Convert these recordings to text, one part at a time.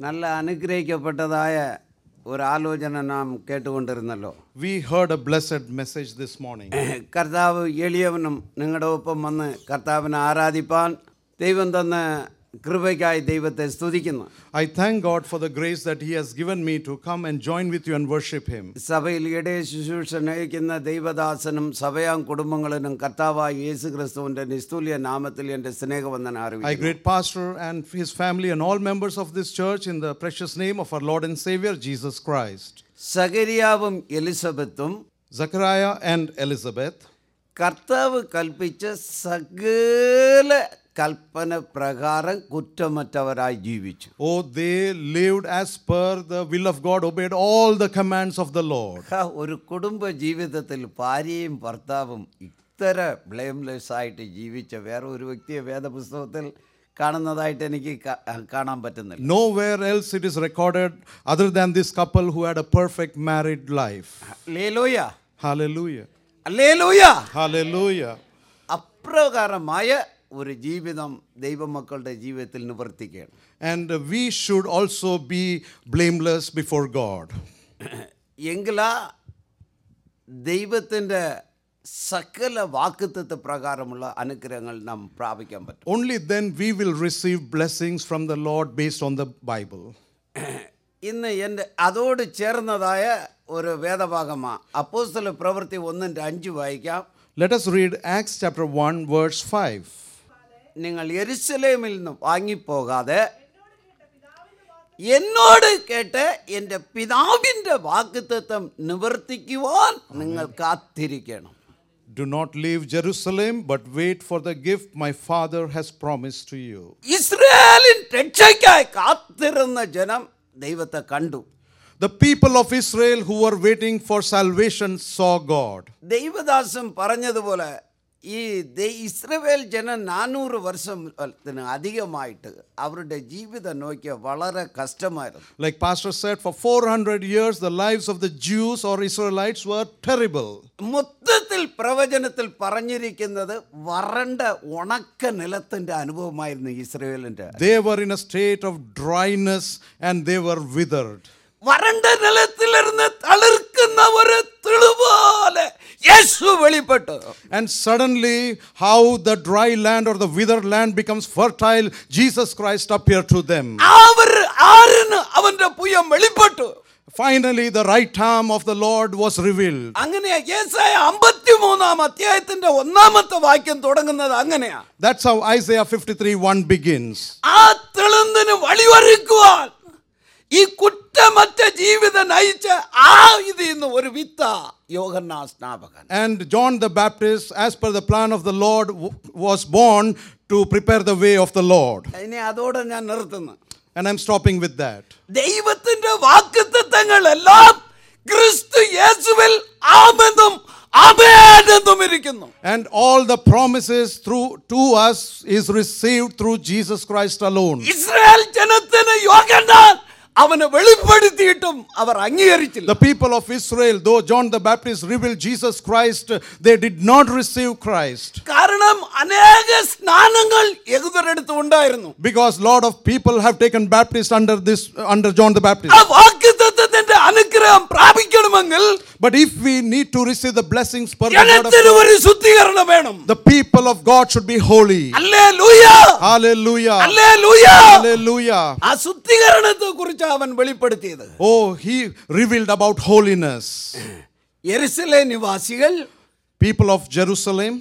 നല്ല അനുഗ്രഹിക്കപ്പെട്ടതായ ഒരു ആലോചന നാം കേട്ടുകൊണ്ടിരുന്നല്ലോ We heard a blessed message this morning. കർത്താവ് എളിയവനും നിങ്ങളുടെ ഒപ്പം വന്ന് കർത്താവിനെ ആരാധിപ്പാൻ ദൈവം തന്ന കൃപയ്ക്കായി ദൈവത്തെ സ്തുതിക്കുന്നു I thank God for the grace that He has given me to come and join with you and worship Him. സഭയിൽ ഇടയ ശുശ്രൂഷ നയിക്കുന്ന ദൈവദാസനും സഭയാം കുടുംബങ്ങളിലും കർത്താവായ യേസു ക്രിസ്തുവിൻ്റെ നിസ്തുല്യ നാമത്തിൽ എൻ്റെ സ്നേഹവന്ദന I അറിയിക്കുന്നു greet Pastor and his family and all members of this church in the precious name of our Lord and Savior Jesus Christ. സകരിയാവും എലിസബത്തും Zechariah and Elizabeth, കർത്താവ് കൽപ്പിച്ച സകല കൽപ്പന പ്രകാരം കുറ്റമറ്റവരായി ജീവിച്ചു oh, they lived as per the will of God, obeyed all the commands of the Lord. ഹാ, ഒരു കുടുംബ ജീവിതത്തിൽ ഭാര്യയും ഭർത്താവും ഇത്ര ബ്ലെയിംലെസ് ആയിട്ട് ജീവിച്ച വേറെ ഒരു വ്യക്തിയെ വേദപുസ്തകത്തിൽ കാണുന്നതായിട്ട് എനിക്ക് കാ- കാണാൻ പറ്റുന്നില്ല Nowhere else it is recorded other than this couple who had a perfect married life. Alleluia Hallelujah. Alleluia Hallelujah. അപ്രകാരമായ ഒരു ജീവിതം ദൈവമക്കളുടെ ജീവിതത്തിൽ നിവർത്തിക്കുകയാണ് And we should also be blameless before God. എങ്കിലാ ദൈവത്തിൻ്റെ സകല വാക്കുത്വത്തെ പ്രകാരമുള്ള അനുഗ്രഹങ്ങൾ നാം പ്രാപിക്കാൻ പറ്റും Only then we will receive blessings from the Lord based on the Bible. ഇന്ന് എൻ്റെ അതോട് ചേർന്നതായ ഒരു വേദഭാഗമാണ് അപ്പോസ്തല പ്രവൃത്തി ഒന്നിൻ്റെ അഞ്ച് വായിക്കാം Let us read Acts chapter 1, verse 5. നിങ്ങൾ എരുസലേമിൽ നിന്ന് വാങ്ങിപ്പോകാതെ എന്നോട് കേട്ട് എൻ്റെ പിതാവിൻ്റെ വാക്കുത്വം നിവർത്തിക്കുവാൻ നിങ്ങൾ കാത്തിരിക്കണം Do not leave Jerusalem, but wait for the gift my Father has promised to you. ഇസ്രായേലിൻ രക്ഷയ്ക്കായി കാത്തിരുന്ന ജനം ദൈവത്തെ കണ്ടു The people of Israel who were waiting for salvation saw God. ദൈവദാസൻ പറഞ്ഞതുപോലെ ഈ ദൈ- ഇസ്രവേൽ ജനം നാനൂറ് വർഷത്തിന് അധികമായിട്ട് അവരുടെ ജീവിതം നോക്കിയ വളരെ കഷ്ടമായിരുന്നു Like Pastor said, for 400 years, the lives of the Jews or Israelites were terrible. മൊത്തത്തിൽ പ്രവചനത്തിൽ പറഞ്ഞിരിക്കുന്നത് വരണ്ട ഉണക്ക നിലത്തിന്റെ അനുഭവമായിരുന്നു ഇസ്രയേലിന്റെ They were in a state of dryness and they were withered. വരണ്ട നിലത്തിലിരുന്ന് തളിർക്കുന്ന ഒരു തെളിപോലെ യേശു വെളിപ്പെട്ടു And suddenly, how the dry land or the withered land becomes fertile, Jesus Christ appeared to them. അവർ ആരിന് അവന്റെ പുയം വെളിപ്പെട്ടു Finally, the right arm of the Lord was revealed. അങ്ങനെയാ യേസായ അമ്പത്തിമൂന്നാം അധ്യായത്തിന്റെ ഒന്നാമത്തെ വാക്യം തുടങ്ങുന്നത് അങ്ങനെയാ That's how Isaiah 53 1 begins. ആ തെളുന്തിന് വഴിയൊരുക്കുവാൻ ഈ കുറ്റമറ്റ ജീവിതം നയിച്ച ആ ഇതിൽ നിന്ന് ഒരു വിത്ത യോഹന്നാ സ്നാപകൻ And John the Baptist, as per the plan of the Lord, w- was born to prepare the way of the Lord. ഇനി അതോടെ ഞാൻ നിർത്തുന്നു And I'm stopping with that. ദൈവത്തിന്റെ വാക്കുത്തങ്ങൾ എല്ലാം ക്രിസ്തു യേശുവിൽ ആമെന്നും അഭേദെന്നും ഇരിക്കുന്നു And all the promises through to us is received through Jesus Christ alone. Israel ജനത്തിന് യോഹന്നാൻ അവനെ വെളിപ്പെടുത്തിയിട്ടും അവർ അംഗീകരിച്ചില്ല The people of Israel, though John the Baptist revealed Jesus Christ, they did not receive Christ. കാരണം അനേക സ്നാനങ്ങൾ യഹൂദരെടുത്ത് ഉണ്ടായിരുന്നു Because lot of people have taken Baptist under this under John the Baptist. ആ വാക്കുത്തത്തിന്റെ അനുഗ്രഹം പ്രാപിക്കണമെങ്കിൽ But if we need to receive the blessings per the word of ജനത്തിന് God, ഒരു ശുദ്ധീകരണം വേണം the people of God should be holy. അല്ലേ ലൂയ Hallelujah. അല്ലേ ലൂയ Hallelujah. ആ ശുദ്ധീകരണത്തെ കുറിച്ച് അവൻ വെളിപ്പെടുത്തിയത് Oh, he revealed about holiness. യെരുസലേ നിവാസികൾ People of Jerusalem,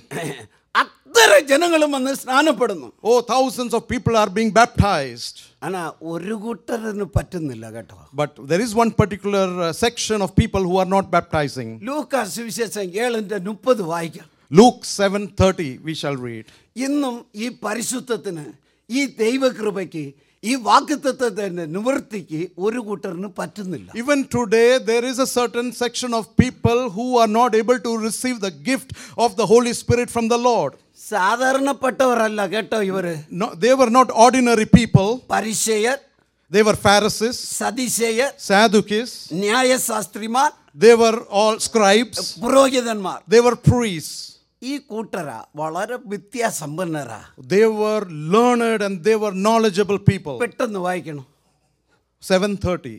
അത്ര ജനങ്ങളും വന്ന് സ്നാനപ്പെടുന്നു oh, thousands of people are being baptized. ആനാ ഒരു കൂട്ടറിന് പറ്റുന്നില്ല കേട്ടോ But there is one particular uh, section of people who are not baptizing. Luka സുവിശേഷം ഏഴിന്റെ മുപ്പത് വായിക്കാം Luke 7:30 we shall read. ഇന്നും ഈ പരിശുദ്ധത്തിന് ഈ ദൈവകൃപയ്ക്ക് ഈ വാക്കുത്വത്തിന്റെ നിവൃത്തിക്ക് ഒരു കൂട്ടറിന് പറ്റുന്നില്ല Even today there is a certain section of people who are not able to receive the gift of the Holy Spirit from the Lord. സാധാരണപ്പെട്ടവരല്ല കേട്ടോ ഇവര് No, they were not ordinary people. പരിശയർ They were Pharisees, സതിശയർ Sadducees, ന്യായശാസ്ത്രിമാർ they were all scribes, പുരോഹിതന്മാർ they were priests. ഈ കൂട്ടര വളരെ വിദ്യാസമ്പന്നരാ They were learned and they were knowledgeable people. പെട്ടെന്ന് വായിക്കണം 7:30.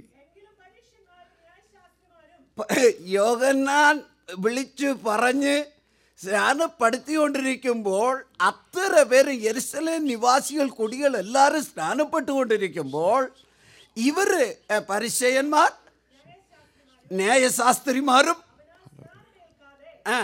പ- യോഹന്നാൻ വിളിച്ചു പറഞ്ഞ് സ്നാനപ്പെടുത്തിക്കൊണ്ടിരിക്കുമ്പോൾ അത്ര പേര് യെരുസലേം നിവാസികൾ കുടികൾ എല്ലാവരും സ്നാനപ്പെട്ടുകൊണ്ടിരിക്കുമ്പോൾ ഇവര് എ, പരിചയന്മാർ ന്യായശാസ്ത്രിമാരും ആ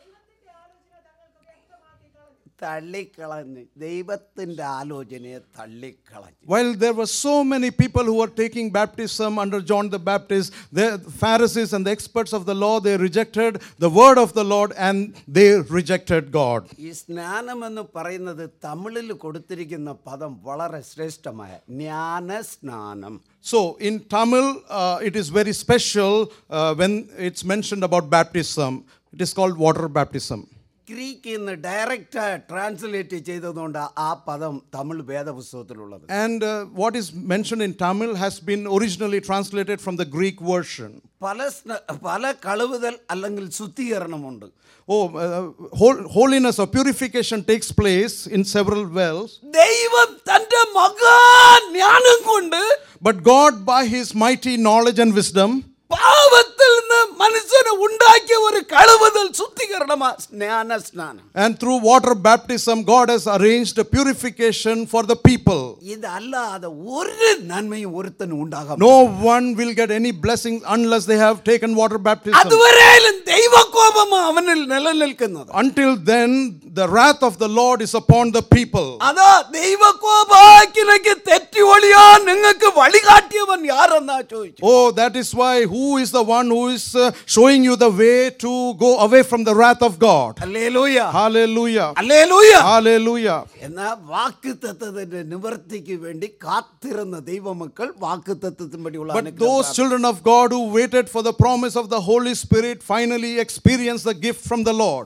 തള്ളിക്കളഞ്ഞ് ദൈവത്തിൻ്റെ ആലോചനയെ തള്ളിക്കളഞ്ഞു While there were so many people who were taking baptism under John the Baptist, the Pharisees and the experts of the law, they rejected the word of the Lord and they rejected God. ഈ സ്നാനം എന്ന് പറയുന്നത് തമിഴിൽ കൊടുത്തിരിക്കുന്ന പദം വളരെ ശ്രേഷ്ഠമായ ജ്ഞാന സ്നാനം So in Tamil, uh, it is very special uh, when it's mentioned about baptism. It is called water baptism. ഗ്രീക്കിൽ നിന്ന് ഡയറക്റ്റ് ട്രാൻസ്ലേറ്റ് ചെയ്തതുകൊണ്ട് ആ പദം Tamil വേദപുസ്തകത്തിലുള്ളത് And uh, what is mentioned in Tamil has been originally translated from the Greek version. പല സ്ന- പല കഴുകുതൽ അല്ലെങ്കിൽ ശുദ്ധീകരണമുണ്ട് Oh, uh, hol- holiness or purification takes place in several wells, ദൈവം തന്റെ മകാ ജ്ഞാനം കൊണ്ട് but God, by His mighty knowledge and wisdom, പാവത്തിൽ നിന്ന് മനുഷ്യന് ഉണ്ടാക്കിയ ഒരു കഴുകുതൽ ശുദ്ധീകരണമാ സ്നാന സ്നാനം and through water baptism, God has arranged a purification for the people. ഇതല്ലാതെ ഒരു നന്മയും ഒരുത്തനും ഉണ്ടാകാം No one will get any blessings unless they have taken water baptism. അതുവരെയും ദൈവകോപം അവനിൽ നിലനിൽക്കുന്നത് Until then, the wrath of the Lord is upon the people. അതാ ദൈവകോപാക്കിനക്ക് തെറ്റി ഒളിയാൻ നിങ്ങൾക്ക് വഴികാട്ടിയവൻ യാരെന്നാ ചോദിച്ചു Oh, that is why who is the one who is uh, showing you the way to go away from the wrath of God? Alleluia Hallelujah. Alleluia Hallelujah. എന്നാ വാക്കുതത്വത്തിന്റെ നിവർത്തിക്ക് വേണ്ടി കാത്തിരുന്ന ദൈവമക്കൾ വാക്കുതത്വത്തിൻപടിയുള്ള But those children of God who waited for the promise of the Holy Spirit finally experienced the gift from the Lord.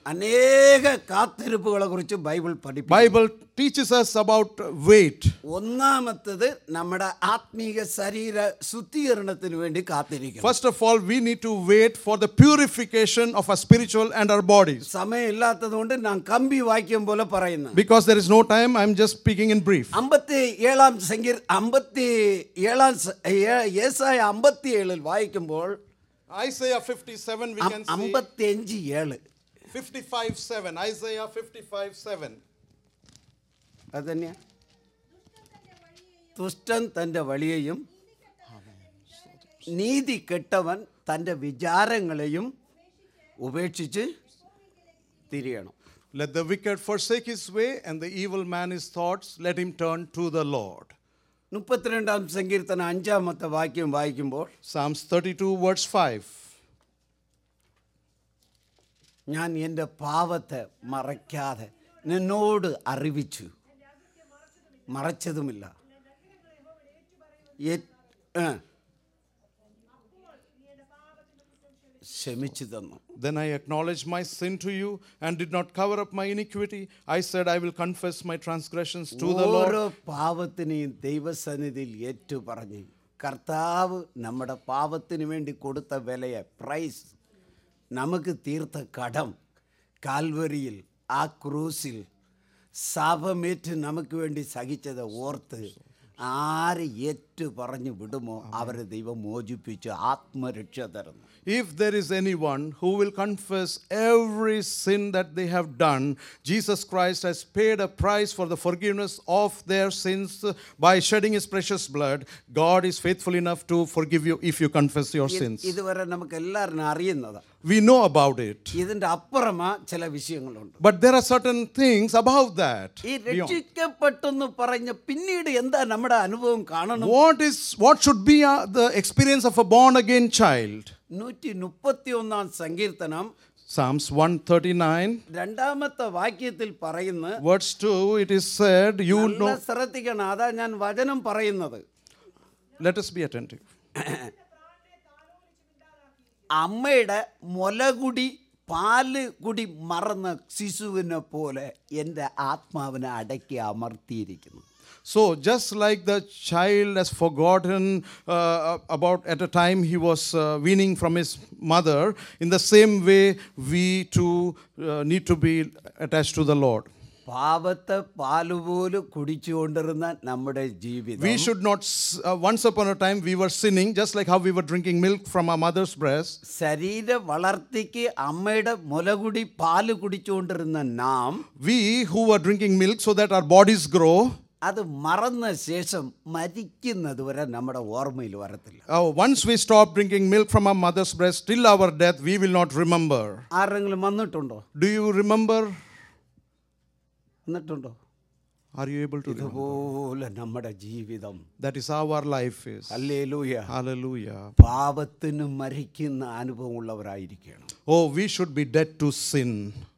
അനേക കാത്തിരിപ്പുകളെ കുറിച്ച് Bible പഠിപ്പിക്കും Bible teaches us about wait. ഒന്നാമത്തത് നമ്മുടെ ആത്മീക ശരീര ശുദ്ധീകരണത്തിന് വേണ്ടി കാത്തിരിക്കണം First of all, we need to wait for the purification of our spiritual and our bodies. സമയമില്ലാത്തത് കൊണ്ട് ഞാൻ കമ്പി വാക്യം പോലെ പറയുന്നു Because there is no time, I'm just speaking in brief. അമ്പത്തി ഏഴാം സംഗീർ അമ്പത്തി ഏഴാം സ- ഏ- ഏസായ അമ്പത്തി ഏഴിൽ വായിക്കുമ്പോൾ Isaiah 57, we can see. അമ്പത്തി അഞ്ച് ഏഴ് 55 7. Isaiah 55 7. അത് തന്നെയാ ദുഷ്ടൻ തൻ്റെ വഴിയെയും നീതി കെട്ടവൻ തൻ്റെ വിചാരങ്ങളെയും ഉപേക്ഷിച്ച് തിരിയണം Let the wicked forsake his way, and the evil man his thoughts. Let him turn to the Lord. മുപ്പത്തിരണ്ടാം സങ്കീർത്തന അഞ്ചാമത്തെ വാക്യം വായിക്കുമ്പോൾ Psalms 32, verse 5. ഞാൻ എൻ്റെ പാവത്തെ മറയ്ക്കാതെ നിന്നോട് അറിവിച്ചു മറച്ചതുമില്ല ഏ- ആ. ക്ഷമിച്ചു തന്നു Then I acknowledged my sin to you and did not cover up my iniquity. I said, I will confess my transgressions to the ഓരോ Lord. പാവത്തിനെയും ദൈവസന്നിധിയിൽ ഏറ്റു പറഞ്ഞ് കർത്താവ് നമ്മുടെ പാവത്തിന് വേണ്ടി കൊടുത്ത വിലയെ പ്രൈസ് നമുക്ക് തീർത്ത കടം കാൽവരിയിൽ ആ ക്രൂസിൽ ശാപമേറ്റ് നമുക്ക് വേണ്ടി സഹിച്ചത് ഓർത്ത് ആര് ഏറ്റു പറഞ്ഞു വിടുമോ അവരെ ദൈവം മോചിപ്പിച്ച് ആത്മരക്ഷ തരുന്നു If there is anyone who will confess every sin that they have done, Jesus Christ has paid a price for the forgiveness of their sins by shedding his precious blood. God is faithful enough to forgive you if you confess your sins. ഇതുവരെ നമുക്ക് എല്ലാവരും അറിയുന്നതാണ് We know about it. ഇതിൻ്റെ അപ്പുറമാ ചില വിഷയങ്ങളുണ്ട് But there are certain things above that. ഈ beyond. രക്ഷിക്കപ്പെട്ടെന്ന് പറഞ്ഞ പിന്നീട് എന്താ നമ്മുടെ അനുഭവം കാണണം What is what should be uh, the experience of a born again child? നൂറ്റി മുപ്പത്തി ഒന്നാം സങ്കീർത്തനം Psalms 139, രണ്ടാമത്തെ വാക്യത്തിൽ പറയുന്ന verse 2, it is said, You നല്ല know. ശ്രദ്ധിക്കണം അതാ ഞാൻ വചനം പറയുന്നത് Let us be attentive. അമ്മയുടെ മുലകുടി പാല് കുടി മറന്ന ശിശുവിനെ പോലെ എൻ്റെ ആത്മാവിനെ അടക്കി അമർത്തിയിരിക്കുന്നു So, just like the child has forgotten uh, about at a time he was uh, weaning from his mother, in the same way, we too uh, need to be attached to the Lord. പാപത്തെ പാലുപോലും കുടിച്ചുകൊണ്ടിരുന്ന നമ്മുടെ ജീവിതം We should not, s- uh, once upon a time, we were sinning, just like how we were drinking milk from our mother's breast. ശരീര വളർത്തിക്ക് അമ്മയുടെ മുലകുടി പാല് കുടിച്ചുകൊണ്ടിരുന്ന നാം We who were drinking milk so that our bodies grow, അത് മറന്ന ശേഷം മരിക്കുന്നത് വരെ നമ്മുടെ ഓർമ്മയിൽ വരത്തില്ല uh, once we stop drinking milk from our mother's breast, till our death, we will not remember. ആരെങ്കിലും വന്നിട്ടുണ്ടോ Do you remember? വന്നിട്ടുണ്ടോ Are you able to remember? ഇതുപോലെ നമ്മുടെ ജീവിതം That is how our life is. Alleluia Hallelujah. പാപത്തിന് മരിക്കുന്ന അനുഭവമുള്ളവരായിരിക്കണം Oh, we should be dead to sin.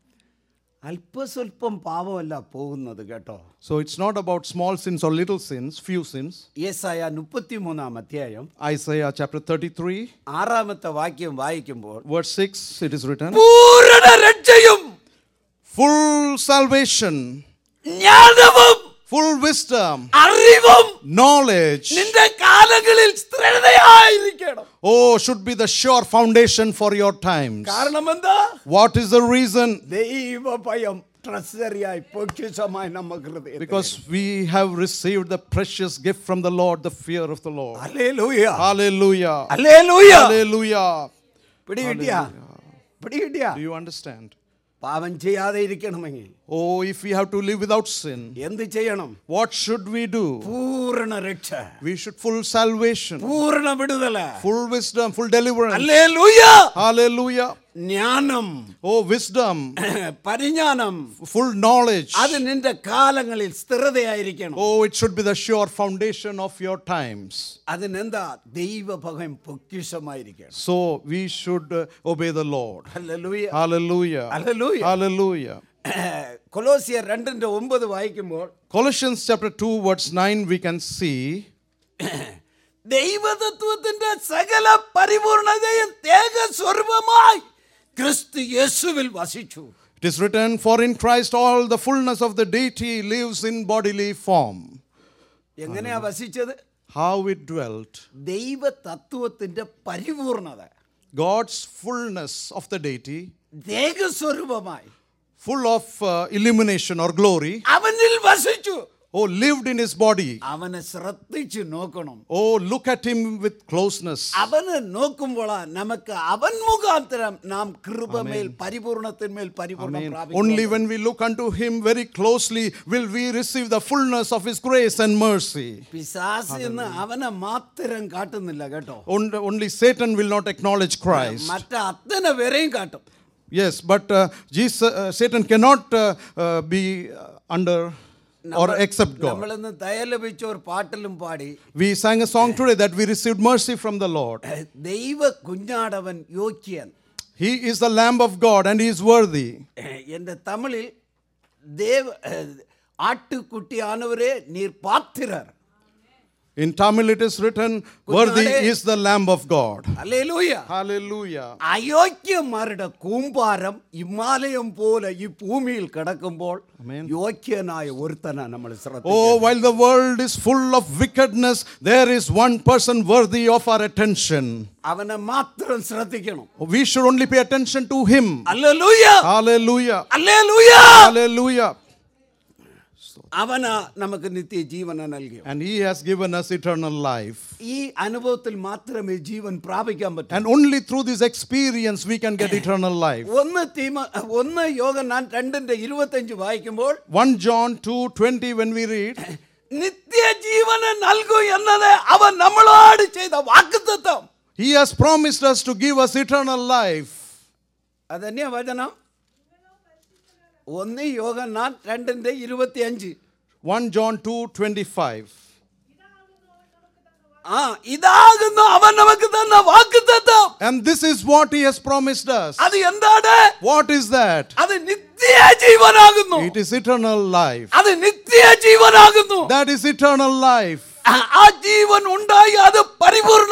അല്പസ്വല്പം പാപമല്ല പോകുന്നത് കേട്ടോ So it's not about small sins or little sins, few sins. യേസായ മുപ്പത്തിമൂന്നാം അധ്യായം Isaiah chapter 33, ആറാമത്തെ വാക്യം വായിക്കുമ്പോൾ verse 6, it is written പൂരണ രക്ഷയും Full salvation, ജ്ഞാനവും full wisdom, അറിവും knowledge, നിന്റെ കാലങ്ങളിൽ സ്ഥിരതയായിരിക്കണം oh, should be the sure foundation for your times. കാരണം എന്താ What is the reason? ദൈവ ഭയം ട്രഷറിയായി പൊക്കിഷമായി നമുക്ക് ഹൃദയത്തിൽ. Because we have received the precious gift from the Lord, the fear of the Lord. ഹല്ലേലൂയ. Hallelujah. ഹല്ലേലൂയ. Hallelujah. പിടി കിട്ടിയാ പിടി കിട്ടിയാ Do you understand? പാപം ചെയ്യാതെ ഇരിക്കണമെങ്കിൽ Oh, if we have to live without sin, എന്ത് ചെയ്യണം what should we do? പൂർണ്ണ രക്ഷ We should full salvation, പൂർണ്ണ വിടുതല full wisdom, full deliverance. Hallelujah. Hallelujah. ജ്ഞാനം Oh, wisdom, പരിജ്ഞാനം full knowledge. അത് നിന്റെ കാലങ്ങളിൽ സ്ഥിരതയായിരിക്കണം Oh, it should be the sure foundation of your times. അതിനെന്താ ദൈവഭയം പൊക്കിഷമായിരിക്കണം So we should uh, obey the Lord. ഹല്ലേലൂയ. Hallelujah. ഹല്ലേലൂയ. Hallelujah. കൊലോസിയർ രണ്ടിന്റെ ഒമ്പത് വായിക്കുമ്പോൾ Colossians chapter 2, verse 9, we can see ദൈവതത്വത്തിന്റെ സകല പരിപൂർണതയും തേജസ്വരൂപമായി ക്രിസ്തു യേശുവിൽ വസിച്ചു it is written, For in Christ all the fullness of the deity lives in bodily form. എങ്ങനെയാ വസിച്ചത് How it dwelt. ദൈവതത്വത്തിന്റെ പരിപൂർണത God's fullness of the deity, തേജസ്വരൂപമായി full of uh, illumination or glory, അവനിൽ വസിച്ചു oh, lived in his body. അവനെ ശ്രദ്ധിച്ചു നോക്കണം Oh, look at him with closeness. അവന് നോക്കുമ്പോഴാ നമുക്ക് അവൻ മുഖാന്തരം നാം കൃപമേൽ പരിപൂർണത്തിന്മേൽ പരിപൂർണം Only പ്രാപിക്കും when we look unto him very closely will we receive the fullness of his grace and mercy. പിശാസ് എന്ന് അവനെ മാത്രം കാട്ടുന്നില്ല കേട്ടോ On- Only Satan will not acknowledge Christ. മറ്റ അത്തനെ വരെയും കാട്ടും Yes, but uh, Jesus, uh, Satan cannot uh, uh, be uh, under or accept God. നമ്മളിന്ന് ദയലപിച്ച ഒരു പാട്ടിലും പാടി We sang a song today that we received mercy from the Lord. ദൈവ കുഞ്ഞാടവൻ യോഗ്യൻ He is the Lamb of God and he is worthy. എൻ്റെ തമിഴിൽ ദേവ ആട്ടുകുട്ടിയാനവരെ നീർ പാത്തിരർ In Tamil it is written, Worthy is the Lamb of God. Alleluia Hallelujah. അയോഗ്യന്മാരുടെ കൂമ്പാരം ഹിമാലയം പോലെ ഈ ഭൂമിയിൽ കിടക്കുമ്പോൾ യോഗ്യനായ ഒരുത്തനാ നമ്മൾ ശ്രദ്ധ Oh, while the world is full of wickedness, there is one person worthy of our attention. അവനെ മാത്രം ശ്രദ്ധിക്കണം We should only pay attention to him. Alleluia Hallelujah. Alleluia Hallelujah. അവനാ നമുക്ക് നിത്യജീവന നൽകിയ And he has given us eternal life. ഈ അനുഭവത്തിൽ മാത്രമേ ജീവൻ പ്രാപിക്കാൻ പറ്റൂ And only through this experience we can get eternal life. ഒന്ന് തീമ ഒന്ന് യോഗനാൻ രണ്ടിന്റെ ഇരുപത്തഞ്ച് വായിക്കുമ്പോൾ 1 John 2:20 when we read, നിത്യജീവന് നൽകൂ എന്നത് അവൻ നമ്മളോട് ചെയ്ത വാക്കുതത്വം he has promised us to give us eternal life. അതന്നെയാ വചനം ഒന്ന് യോഗനാൻ രണ്ടിന്റെ ഇരുപത്തി അഞ്ച് 1 John 2:25. ആ ഇതാകുന്നു അവൻ നമുക്ക് തന്ന വാക്കുതത്വം And this is what he has promised us. അത് എന്താണ് What is that? അത് നിത്യ ജീവനാകുന്നു It is eternal life. അത് നിത്യ ജീവനാകുന്നു That is eternal life. ആ- ആ ജീവൻ ഉണ്ടായി അത് പരിപൂർണപ്പെടുവാൻ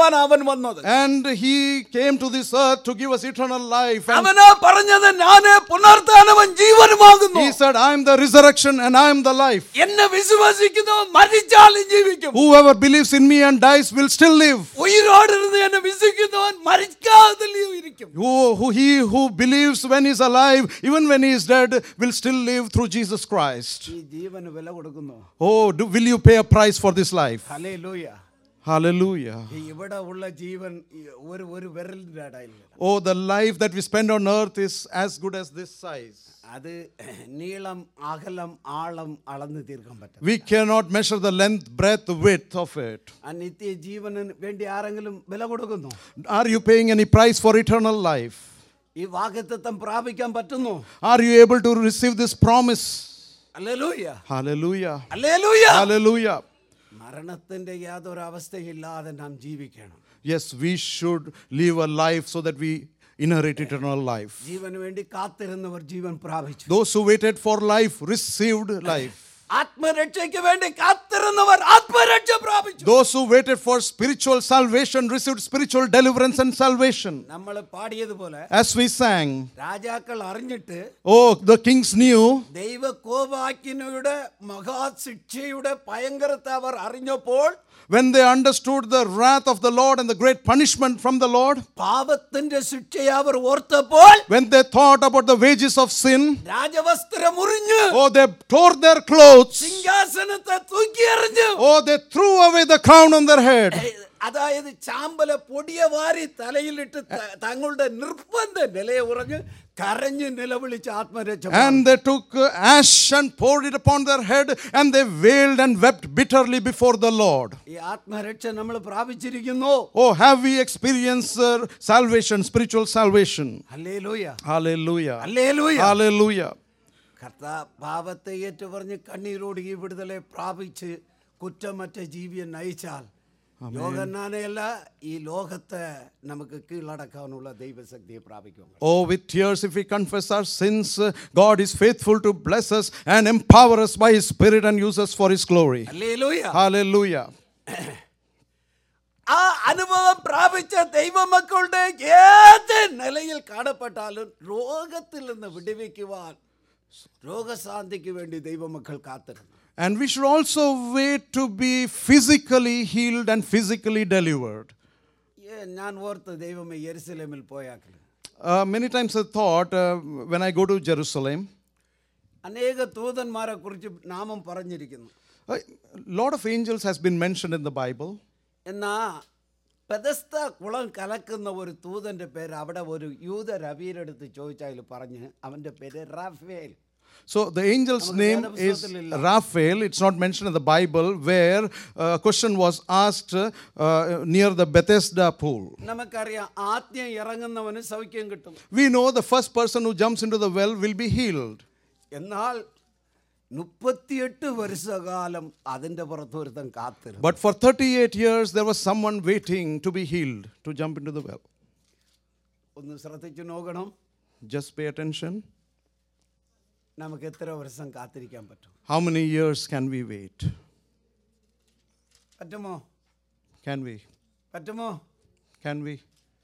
തരുവാൻ അവൻ വന്നത് And he came to this earth to give us eternal life. And അവന് പറഞ്ഞത് ഞാന് പുനർത്താനവൻ ജീവനുമാകുന്നു he said, I am the resurrection and I am the life. എന്നെ വിശ്വസിക്കുന്നവൻ മരിച്ചാലും ജീവിക്കും Whoever believes in me and dies will still live. ഉയിരോടിരുന്ന് എന്നെ വിശ്വസിക്കുന്നവൻ മരിക്കാതില്ലയോ ഇരിക്കും Who, who, he who believes when he is alive, even when he is dead, will still live through Jesus Christ. ഈ ജീവന് വില കൊടുക്കുന്നു Oh, do, will you pay a price for this life? ഹലേ ലൂയ Hallelujah. ഇവിടെ ഉള്ള ജീവൻ ഈ ഒരു ഒരു വിരലിന്റെ ഇടയില്ല Oh, the life that we spend on earth is as good as this size. അത് നീളം അകലം ആളം അളന്ന് തീർക്കാൻ പറ്റും We cannot measure the length, breadth, width of it. ആ നിത്യ ജീവനിന് വേണ്ടി ആരെങ്കിലും വില കൊടുക്കുന്നു Are you paying any price for eternal life? ഈ വാഗ്ദത്തം പ്രാപിക്കാൻ പറ്റുന്നു Are you able to receive this promise? Alleluia Hallelujah. Alleluia Hallelujah. മരണത്തിന്റെ യാതൊരു അവസ്ഥയില്ലാതെ നാം ജീവിക്കണം Yes, we should live a life so that we inherit eternal life. ജീവന് വേണ്ടി കാത്തിരുന്നവർ ജീവൻ പ്രാപിച്ചു Those who waited for life received life. ആത്മരക്ഷയ്ക്ക് വേണ്ടി കാത്തിരുന്നവർ ആത്മരക്ഷ പ്രാപിച്ചു Those who waited for spiritual salvation received spiritual deliverance and salvation. നമ്മൾ പാടിയതുപോലെ As we sang, രാജാക്കൾ അറിഞ്ഞിട്ട് oh, the kings knew ദൈവ കോപാക്കിനയുടെ മഹാശിക്ഷയുടെ ഭയങ്കരത്തെ അവർ അറിഞ്ഞപ്പോൾ when they understood the wrath of the Lord and the great punishment from the Lord, പാപത്തിന്റെ ശിക്ഷയെ അവർ ഓർത്തപ്പോൾ when they thought about the wages of sin, രാജവസ്ത്രം മുറിഞ്ഞ് oh, they tore their clothes, സിംഹാസനത്തെ തൂക്കിയെറിഞ്ഞു oh, they threw away the crown on their head. ഏ, അതായത് ചാമ്പല പൊടിയ വാരി തലയിലിട്ട് ത- തങ്ങളുടെ നിർബന്ധ നിലയെ ഉറഞ്ഞ് കരഞ്ഞ് നിലവിളിച്ച് ആത്മരക്ഷ And they took uh, ash and poured it upon their head, and they wailed and wept bitterly before the Lord. ഈ ആത്മരക്ഷ നമ്മൾ പ്രാപിച്ചിരിക്കുന്നു Oh, have we experienced uh, salvation, spiritual salvation? Alleluia Hallelujah. Alleluia Hallelujah. കർത്താ പാപത്തെ ഏറ്റുപറഞ്ഞ് കണ്ണീരോട് ഈ വിടുതലെ പ്രാപിച്ച് കുറ്റമറ്റ ജീവിയെ നയിച്ചാൽ യോഗന്നാനെയല്ല ഈ ലോകത്തെ നമുക്ക് കീഴടക്കാനുള്ള ദൈവശക്തിയെ പ്രാപിക്കും Oh, with tears, if we confess our sins, uh, God is faithful to bless us and empower us by His Spirit and use us for His glory. Alleluia Hallelujah. ആ അനുഭവം പ്രാപിച്ച ദൈവമക്കളുടെ ഏത് നിലയിൽ കാണപ്പെട്ടാലും രോഗത്തിൽ നിന്ന് വിടുവിക്കുവാൻ രോഗശാന്തിക്ക് വേണ്ടി ദൈവമക്കൾ കാത്തിരുന്നു And we should also wait to be physically healed and physically delivered. ഏ, ഞാൻ ഓർത്ത് ദൈവമേ യെരുസലേമിൽ പോയാക്കൾ Uh, many times I thought uh, when I go to Jerusalem, അനേക ദൂതന്മാരെ കുറിച്ച് നാമം പറഞ്ഞിരിക്കുന്നു a lot of angels has been mentioned in the Bible. എന്നാ പെതസ്ത കുളം കലക്കുന്ന ഒരു തൂതൻ്റെ പേര് അവിടെ ഒരു യൂത രവീരെടുത്ത് ചോദിച്ചതിൽ പറഞ്ഞ് അവൻ്റെ പേര് റാഫേൽ So the angel's നമുക്ക് name is വേദപുസ്തകത്തിലില്ല. Raphael. It's not mentioned in the Bible where uh, a question was asked uh, near the Bethesda pool. നമുക്കറിയാം ആദ്യം ഇറങ്ങുന്നവന് സൗഖ്യം കിട്ടും We know the first person who jumps into the well will be healed. എന്നാൽ മുപ്പത്തിയെട്ട് വർഷകാലം അതിൻ്റെ പുറത്തൊരുത്തൻ കാത്തിരുന്നു But for 38 years, there was someone waiting to be healed to jump into the well. ഒന്ന് ശ്രദ്ധിച്ചു നോക്കണം Just pay attention. നമുക്ക് എത്ര വർഷം കാത്തിരിക്കാൻ പറ്റും How many years can we wait? പറ്റുമോ Can we? പറ്റുമോ Can we?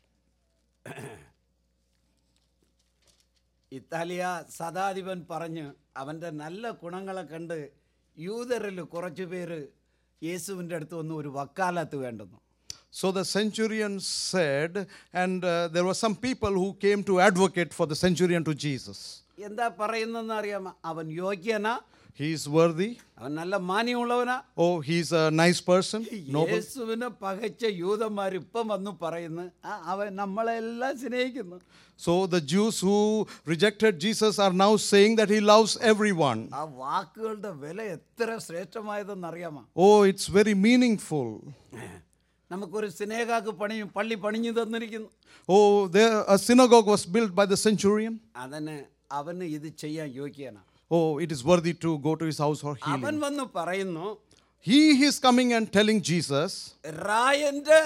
ഇത്താലിയ സദാധിപൻ പറഞ്ഞ് അവൻ്റെ നല്ല ഗുണങ്ങളെ കണ്ട് യൂതറിൽ കുറച്ച് പേര് യേശുവിൻ്റെ അടുത്ത് വന്ന് ഒരു വക്കാലത്ത് വേണ്ടെന്നു So the centurion said, and uh, there were some people who came to advocate for the centurion to Jesus. എന്താ പറയുന്നതെന്ന് അറിയാമോ അവൻ യോഗ്യനാ He is worthy. അവൻ നല്ല മാന്യമുള്ളവനാ Oh, he's a nice person. Noble. യേശുവിനെ പകച്ച യൂതന്മാർ ഇപ്പം വന്ന് പറയുന്നു "ആ, അവൻ നമ്മളെല്ലാം സ്നേഹിക്കുന്നു So the Jews who rejected Jesus are now saying that he loves everyone. ആ വാക്കുകളുടെ വില എത്ര ശ്രേഷ്ഠമായതെന്ന് അറിയാമോ Oh, it's very meaningful. നമുക്കൊരു സിനേഗാക്ക് പണി പള്ളി പണിഞ്ഞു തന്നിരിക്കുന്നു Oh, there, a synagogue was built by the centurion. അതിന് അവന് ഇത് ചെയ്യാൻ യോഗ്യനാ Oh, it is worthy to go to his house for അവൻ healing. വന്ന് പറയുന്നു He is coming and telling Jesus, റായന്റെ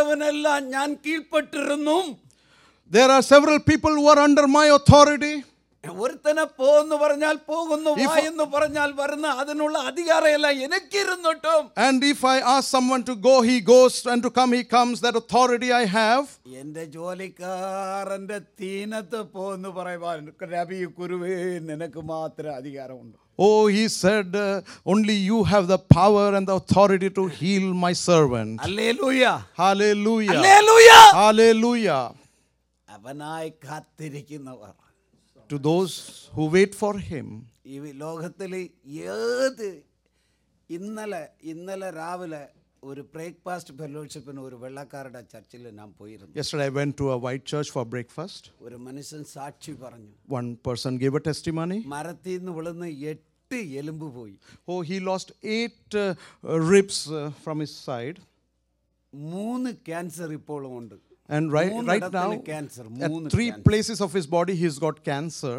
ഉത്തരവിനെല്ലാം ഞാൻ കീഴ്പ്പെട്ടിരുന്നു There are several people who are under my authority. ഒരുത്തനെ പോന്ന് പറഞ്ഞാൽ പോകുന്നു If- വാ എന്ന് പറഞ്ഞാൽ വരുന്ന അതിനുള്ള അധികാരമെല്ലാം എനിക്കിരുന്നിട്ടും And if I ask someone to go, he goes, and to come, he comes. That authority I have. എന്റെ ജോലിക്കാരന്റെ തീനത്ത് പോന്ന് പറയുവാൻ രവി കുരുവേ നിനക്ക് മാത്രം അധികാരമുണ്ട് Oh, he said, uh, only you have the power and the authority to heal my servant. Alleluia Hallelujah. Alleluia Hallelujah. അവനായി കാത്തിരിക്കുന്നവർ To those who wait for him. ഈ ലോകത്തിൽ ഏത് ഇന്നലെ ഇന്നലെ രാവിലെ ഒരു ബ്രേക്ക്ഫാസ്റ്റ് ഫെലോഷിപ്പിന് ഒരു വെള്ളക്കാരുടെ ചർച്ചിൽ ഞാൻ പോയിരുന്നു Yesterday, I went to a white church for breakfast. ഒരു മനുഷ്യൻ സാക്ഷി പറഞ്ഞു One person gave a testimony. മരത്തിൽ നിന്ന് വിളുന്ന് എട്ട് എലുമ്പ് പോയി Oh, he lost eight uh, uh, ribs uh, from his side. മൂന്ന് ക്യാൻസർ ഇപ്പോഴും ഉണ്ട് And right, right now, മൂന്നിടത്തിന് cancer, at മൂന്ന് three cancer. places of his body, he's got cancer.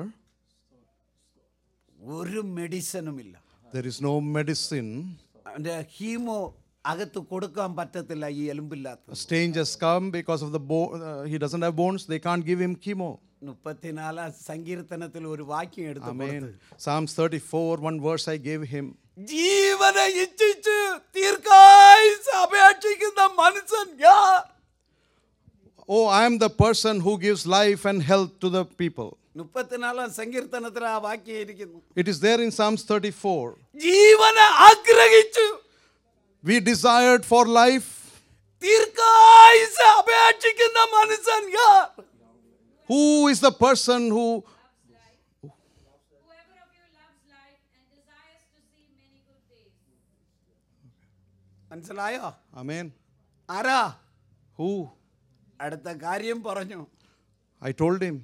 ഒരു മെഡിസിനുമില്ല There is no medicine. അവൻ്റെ chemo അകത്ത് കൊടുക്കാൻ പറ്റത്തില്ല ഈ എലുമ്പില്ലാത്ത Stage has come because of the bone. Uh, he doesn't have bones. They can't give him chemo. മുപ്പത്തിനാലാം സങ്കീർത്തനത്തിൽ ഒരു വാക്യം എടുത്തു Amen. Psalms 34, one verse I gave him. ജീവനെ ഇച്ഛിച്ച് ദീർഘായുസ് അപേക്ഷിക്കുന്ന മനുഷ്യൻ യാർ Oh, I am the person who gives life and health to the people. മുപ്പത്തിനാലാം സങ്കീർത്തനത്തിൽ ആ വാക്യം ഇരിക്കുന്നു It is there in Psalms 34. ജീവനെ ആഗ്രഹിച്ചു We desired for life. ദീർഘായുസ് അപേക്ഷിക്കുന്ന മനുഷ്യൻ യാർ Who is the person who Whoever of you loves life and desires to see many good days. മനസ്സിലായോ Amen. ആരാ Who? അടുത്ത കാര്യം പറഞ്ഞു I told him.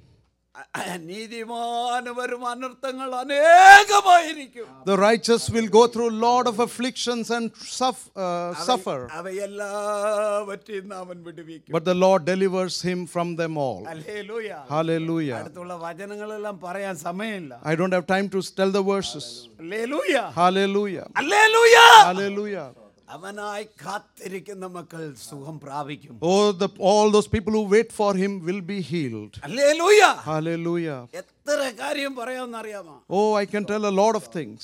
നീതിമാന് വരും അനർത്ഥങ്ങൾ അനേകമായിരിക്കും The righteous will go through lot of afflictions and suff- uh, suffer, അവയെല്ലാവറ്റെയും അവൻ വിടുവിക്കും but the Lord delivers him from them all. Alleluia Hallelujah. അടുത്തുള്ള വചനങ്ങളെല്ലാം പറയാൻ സമയമില്ല I don't have time to tell the verses. Alleluia Hallelujah. Alleluia Hallelujah. അവനായി കാത്തിരിക്കുന്ന മക്കൾ സുഖം പ്രാപിക്കും Oh, the, all those people who wait for him will be healed. Alleluia Hallelujah. എത്ര കാര്യം പറയാമെന്നറിയാമോ Oh, I can tell a lot of things.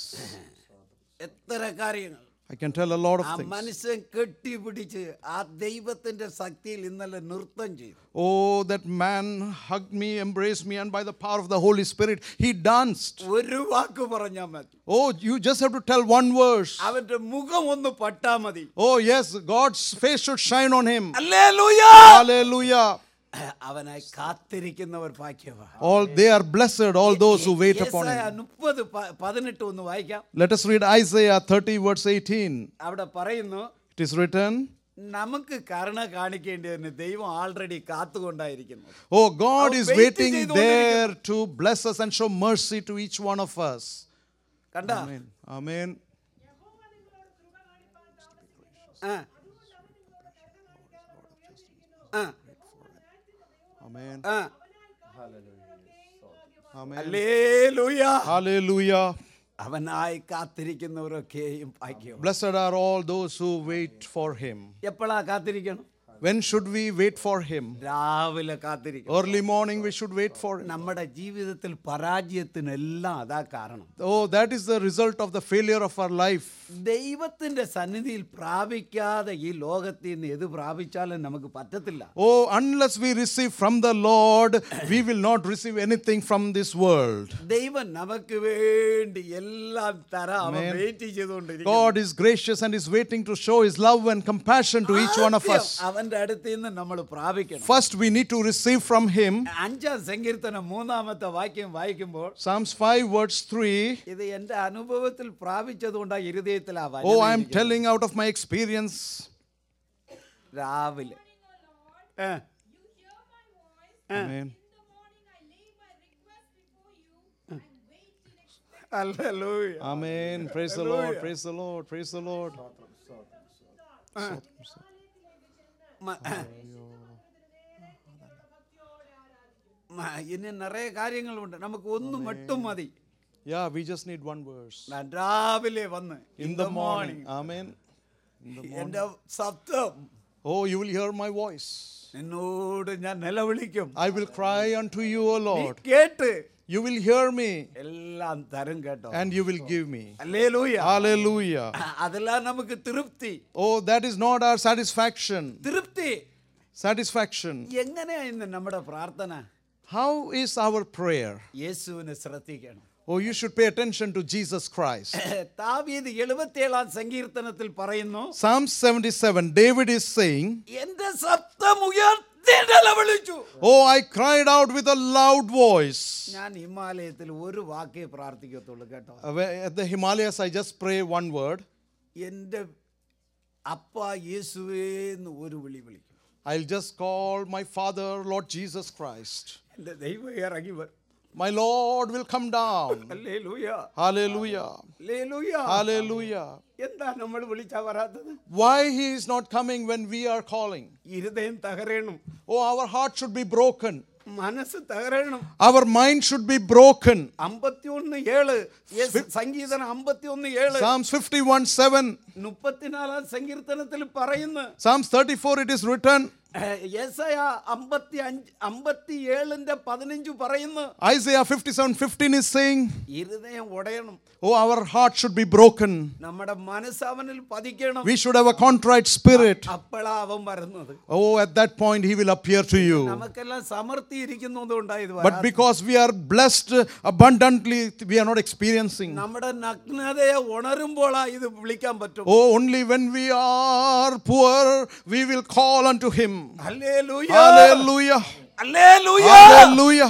എത്ര കാര്യങ്ങൾ I can tell a lot ആ of things. മനുഷ്യൻ കെട്ടിപ്പിടിച്ച് ആ ദൈവത്തിന്റെ ശക്തിയിൽ ഇന്നലെ നൃത്തം ചെയ്തു Oh, that man hugged me, embraced me, and by the power of the Holy Spirit, he danced. ഒരു വാക്ക് പറഞ്ഞാൽ മതി Oh, you just have to tell one verse. അവന്റെ മുഖം ഒന്ന് പട്ടാ മതി Oh, yes, God's face should shine on him. Alleluia Hallelujah. അവനായി കാത്തിരിക്കുന്നവർ ഭാഗ്യവാ All they are blessed, all those who wait upon യേശയ്യ him. മുപ്പത് പ- പതിനെട്ട് ഒന്ന് വായിക്കാം Let us read Isaiah 30, verse 18. അവിടെ പറയുന്നു It is written, നമുക്ക് കരുണ കാണിക്കേണ്ടതിന് ദൈവം ആൾറെഡി കാത്തുകൊണ്ടായിരിക്കുന്നു Oh, God അവൻ is wait waiting there ചെയ്തുകൊണ്ടിരിക്കുന്നു. to bless us and show mercy to each one of us. കണ്ട Amen. Amen. Amen. Amen. Hallelujah Hallelujah. അവനായി കാത്തിരിക്കുന്നവരൊക്കെയും ഭാഗ്യം Blessed are all those who wait for him. എപ്പോഴാ കാത്തിരിക്കണം When should we wait for him? രാവിലെ കാത്തിരിക്കണം Early morning we should wait for him. നമ്മുടെ ജീവിതത്തിൽ പരാജയത്തിനെല്ലാം അതാ കാരണം Oh, that is the result of the failure of our life. ദൈവത്തിന്റെ സന്നിധിയിൽ പ്രാപിക്കാതെ ഈ ലോകത്തിൽ നിന്ന് എത് പ്രാപിച്ചാലും നമുക്ക് പറ്റത്തില്ല Oh, unless we receive from the Lord, we will not receive anything from this world. ദൈവം നമുക്ക് വേണ്ടി എല്ലാം തരാൻ അവൻ Amen. വെയിറ്റ് ചെയ്തുകൊണ്ടിരിക്കുന്നു God is gracious and is waiting to show his love and compassion to each one of ആദ്യം us. അവന്റെ അടുത്ത് നിന്ന് നമ്മൾ പ്രാപിക്കണം First, we need to receive from him. അഞ്ചാം സങ്കീർത്തനം മൂന്നാമത്തെ വാക്യം വായിക്കുമ്പോൾ Psalms 5, verse 3. ഇത് എന്റെ അനുഭവത്തിൽ പ്രാപിച്ചതുകൊണ്ടാണ് ഇരുദയത്തിൽ ആ വചനം Oh, I am ഇരിക്കുന്നത്. telling out of my experience. രാവിലെ ഏ, You hear my voice. Amen. In the morning, I lay my request before you and wait in expectancy. Hallelujah. Amen. Praise the Lord. Praise the Lord. Praise the Lord. മ- മ- ഇനി നിറയെ കാര്യങ്ങളുണ്ട് നമുക്ക് ഒന്ന് മട്ടും മതി Yeah, we just need one verse. ഞാൻ രാവിലെ വന്ന് In the morning. Amen. എന്റെ ശബ്ദം Oh, you will hear my voice. നിന്നോട് ഞാൻ നിലവിളിക്കും I will cry unto you, O നീ Lord. കേട്ട് You will hear me എല്ലാം തരും കേട്ടോ and you will give me. അല്ലേലൂയ Hallelujah. അതെല്ലാം നമുക്ക് തൃപ്തി Oh, that is not our satisfaction. തൃപ്തി Satisfaction. എങ്ങനെയാ ഇന്ന് നമ്മുടെ പ്രാർത്ഥന How is our prayer? യേശുവിനെ ശ്രദ്ധിക്കണം Oh, you should pay attention to Jesus Christ. താവീത് എഴുപത്തിയേഴാം സങ്കീർത്തനത്തിൽ പറയുന്നു Psalm 77, David is saying, എന്റെ ശബ്ദം ഉയർത്തി നിലവിളിച്ചു Oh, I cried out with a loud voice. ഞാൻ ഹിമാലയത്തിൽ ഒരു വാക്കേ പ്രാർത്ഥിക്കത്തുള്ളൂ കേട്ടോ Uh, where- At the Himalayas, I just pray one word. എൻ്റെ അപ്പ യേശുവേ എന്ന് ഒരു വിളി വിളിക്കും I'll just call my Father, Lord Jesus Christ. എൻ്റെ ദൈവം ഇറങ്ങി വരും My Lord will come down. അല്ലേ ലൂയ Hallelujah. അല്ലേ ലൂയ Hallelujah. എന്താ നമ്മൾ വിളിച്ചാ വരാത്തത് Why he is not coming when we are calling? ഇരുദയം തകരണം Oh, our heart should be broken. മനസ്സ് തകരണം Our mind should be broken. അമ്പത്തിയൊന്ന് ഏഴ് യേശു- സംഗീതം അമ്പത്തിയൊന്ന് ഏഴ് Psalms 51 7. മുപ്പത്തിനാലാം സങ്കീർത്തനത്തിൽ പറയുന്നു Psalms 34, it is written. യേശയ അമ്പത്തി അഞ്ച് അമ്പത്തി ഏഴിന്റെ പതിനഞ്ച് പറയുന്നു Isaiah 57 15 is saying, ഇരുദയം ഉടയണം Oh, our heart should be broken. നമ്മുടെ മനസ്സ് അവനിൽ പതിക്കണം We should have a contrite spirit. അപ്പോഴാ അവൻ വരുന്നത് Oh, at that point, he will appear to you. നമുക്കെല്ലാം സമൃദ്ധി ഇരിക്കുന്നതുകൊണ്ടായത് But because we are blessed abundantly, we are not experiencing. നമ്മുടെ നഗ്നതയെ ഉണരുമ്പോഴാ ഇത് വിളിക്കാൻ പറ്റും Oh, only when we are poor, we will call unto him. ഹല്ലേലൂയ. Hallelujah. ഹല്ലേലൂയ. Hallelujah.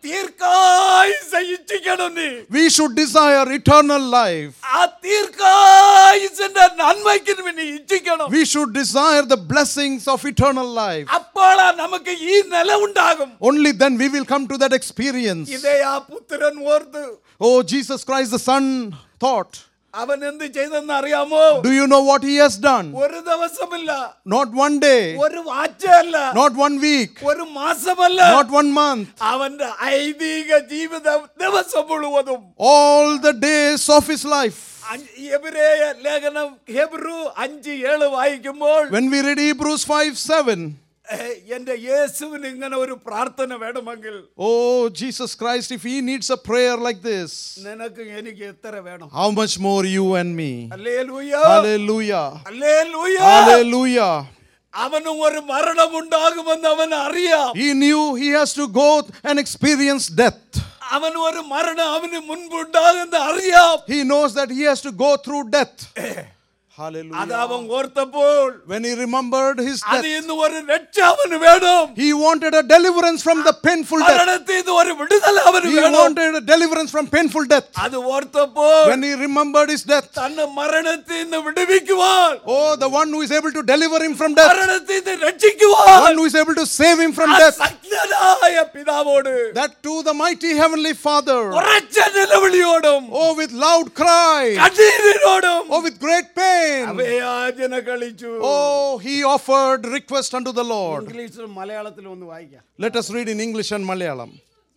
ദീർഘായി സഹിച്ചിക്കണം നീ We should desire eternal life. ആ ദീർഘായുസിന്റെ നന്മയ്ക്ക് വേണ്ടി ഇച്ഛിക്കണം We should desire the blessings of eternal life. അപ്പോഴാ നമുക്ക് ഈ നില ഉണ്ടാകും Only then we will come to that experience. ഇതേ ആ പുത്രൻ ഓർത്ത് Oh, Jesus Christ, the Son, thought. അവൻ എന്ത് ചെയ്തെന്ന് അറിയാമോ Do you know what he has done? ഒരു ദിവസമില്ല Not one day, ഒരു വാച്ചല്ല not one week, ഒരു മാസമല്ല not one month. അവന്റെ ഐതിക ജീവിതം ദിവസം മുഴുവതും All the days of his life. അഞ്ച് എബ്രേയ ലേഖനം ഹെബ്രു അഞ്ച് ഏഴ് വായിക്കുമ്പോൾ When we read Hebrews 5 7, ഏഹ്, എന്റെ യേശുവിന് ഇങ്ങനെ ഒരു പ്രാർത്ഥന വേണമെങ്കിൽ oh, Jesus Christ, if he needs a prayer like this, നിനക്ക് എനിക്ക് എത്ര വേണം how much more you and me? അല്ലേലൂയ Hallelujah. Alleluia Hallelujah. അവനും ഒരു മരണം ഉണ്ടാകുമെന്ന് അവൻ അറിയാം He knew he has to go and experience death. അവന് ഒരു മരണം അവന് മുൻപ് ഉണ്ടാകുന്ന അറിയാം He knows that he has to go through death. അത് Hallelujah. അവൻ ഓർത്തപ്പോൾ When he remembered his അതിൽ death, നിന്ന് ഒരു രക്ഷ അവന് വേണം he wanted a deliverance from the painful death. മരണത്തിൽ നിന്ന് ഒരു വിടുതൽ അവന് He വേണം wanted a deliverance from painful death. അത് ഓർത്തപ്പോൾ When he remembered his death, തന്നെ മരണത്തിൽ നിന്ന് വിടുവിക്കുവാൻ oh, the one who is able to deliver him from death, മരണത്തിൽ നിന്ന് രക്ഷിക്കുവാൻ one who is able to save him from ആ death, ശക്തനായ പിതാവോട് that to the mighty heavenly Father, ഉറച്ച നിലവിളിയോടും oh, with loud cry, കണ്ണീരിനോടും oh, with great pain, അഭയാചന കളിച്ചു oh, he offered request unto the Lord. ഇംഗ്ലീഷിലും മലയാളത്തിലും ഒന്ന് വായിക്കാം Let us read in English and Malayalam.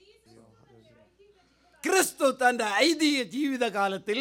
ക്രിസ്തു തന്റെ ഐതിഹ്യ ജീവിതകാലത്തിൽ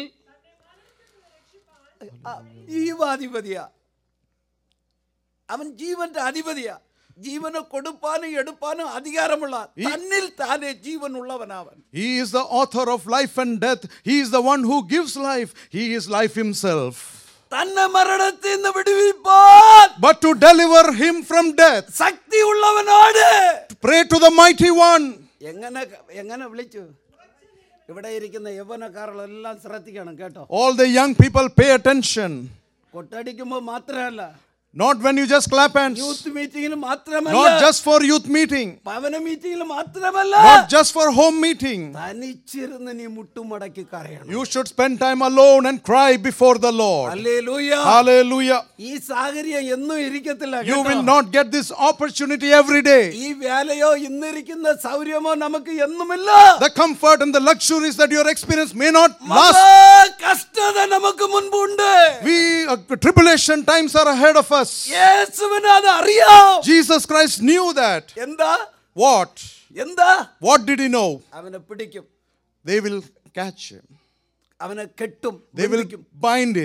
ആ, ജീവാധിപതിയാ അവൻ ജീവന്റെ അധിപതിയാ ജീവനെ കൊടുപ്പാനും എടുപ്പാനും അധികാരമുള്ള തന്നിൽ താനെ ജീവൻ ഉള്ളവനവൻ He is the author of life and death. He is the one who gives life. He is life himself. തന്നെ മരണത്തിൽ നിന്ന് വിടുവിപ്പാൻ But to deliver him from death, Shakti ഉള്ളവനോട് pray to the mighty one. എങ്ങനെ എങ്ങനെ വിളിച്ചു ഇവിടെ ഇരിക്കുന്ന യൗവനക്കാരെല്ലാം ശ്രദ്ധിക്കണം കേട്ടോ All the young people pay attention. കൊട്ടടിക്കുമ്പോൾ മാത്രമല്ല Not when you just clap hands. Youth മീറ്റിംഗിൽ മാത്രമല്ല Not just for youth meeting. ഭവന മീറ്റിംഗിൽ മാത്രമല്ല Not just for home meeting. തനിച്ചിരുന്ന് നീ മുട്ടുമടക്കി കരയണം You should spend time alone and cry before the Lord. ഹല്ലേലൂയ. Hallelujah. ഈ സാഹചര്യം എന്നും ഇരിക്കത്തില്ല You കേട്ടോ. will not get this opportunity every day. ഈ വേലയോ ഇന്നിരിക്കുന്ന സൗര്യമോ നമുക്ക് എന്നുമില്ല The comfort and the luxuries that you are experiencing may not last. മഹാ കഷ്ടത നമുക്ക് മുൻപുണ്ട് We uh, tribulation times are ahead of us. യേശുവിന് അത് അറിയാം Jesus Christ knew that. എന്താ What? എന്താ What did he know? അവനെ പിടിക്കും They will catch him. അവനെ കെട്ടും They will ബന്ധിക്കും. bind him.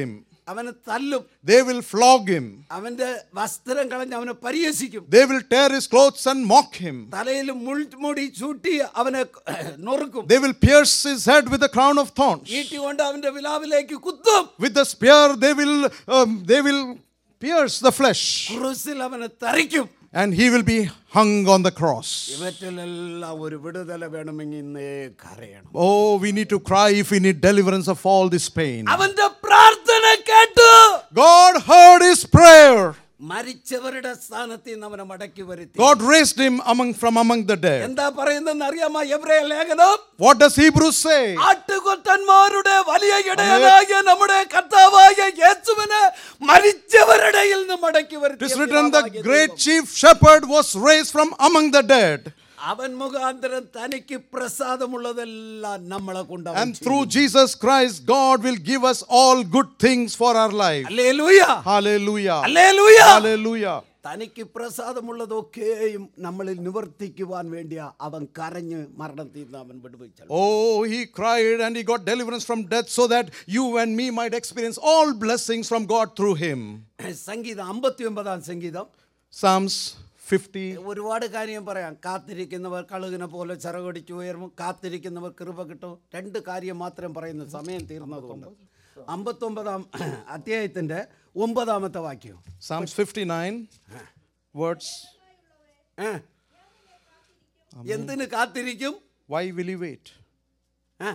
അവനെ തല്ലും They will flog him. അവന്റെ വസ്ത്രം കളഞ്ഞ് അവനെ പരിഹസിക്കും They will tear his clothes and mock him. തലയിൽ മുൾമുടി ചൂട്ടി അവനെ നൊറുക്കും They will pierce his head with a crown of thorns. ഈട്ടി കൊണ്ട് അവന്റെ വിലാവിലേക്ക് കുത്തും With the spear, they will, um, they will pierce the flesh. ക്രൂസിൽ അവനെ തറിക്കും And he will be hung on the cross. ഇവറ്റിലെല്ലാം ഒരു വിടുതല വേണമെങ്കിൽ ഇന്നേ കരയണം Oh, we need to cry if we need deliverance of all this pain. അവന്റെ പ്രാർത്ഥന കേട്ടു God heard his prayer. മരിച്ചവരുടെ സ്ഥാനത്ത് നിന്ന് അവനെ മടക്കി വരുത്തി God raised him among, from among the dead. എന്താ പറയുന്നതെന്ന് അറിയാമോ എബ്രയ ലേഖനം What does Hebrews say? ആട്ടുകൊറ്റന്മാരുടെ വലിയ ഇടയനായ നമ്മുടെ കർത്താവായ യേശുവിനെ മരിച്ചവരുടെയിൽ നിന്ന് മടക്കി It വരുത്തി is written, the great chief shepherd was raised from among the dead. അവൻ മുഖാന്തരം തനിക്ക് പ്രസാദമുള്ളതെല്ലാം നമ്മളെ കൊണ്ട് അവൻ And through Jesus Christ, God will give us all good things for our life. ഹല്ലേലൂയ Hallelujah. ഹല്ലേലൂയ Hallelujah. തനിക്ക് പ്രസാദമുള്ളതൊക്കെയും നമ്മളിൽ നിവർത്തിക്കുവാൻ വേണ്ടിയാ അവൻ കരഞ്ഞ് മരണത്തിൽ നിന്ന് അവൻ വിടുവിച്ചത് Oh, he cried and he got deliverance from death so that you and me might experience all blessings from God through him. സംഗീതം അമ്പത്തി ഒമ്പതാം സംഗീതം Psalms 50. ഒരുപാട് കാര്യം പറയാം കാത്തിരിക്കുന്നവർ കഴുകിനെ പോലെ ചിറകടിച്ചു ഉയർന്നു കാത്തിരിക്കുന്നവർ കൃപ കിട്ടും രണ്ട് കാര്യം മാത്രം പറയുന്നു സമയം തീർന്നതുകൊണ്ട് അമ്പത്തൊമ്പതാം അധ്യായത്തിൻ്റെ ഒമ്പതാമത്തെ വാക്യം Psalms 59, words. ഏ? എന്തിന് കാത്തിരിക്കും Why will you wait? ആ?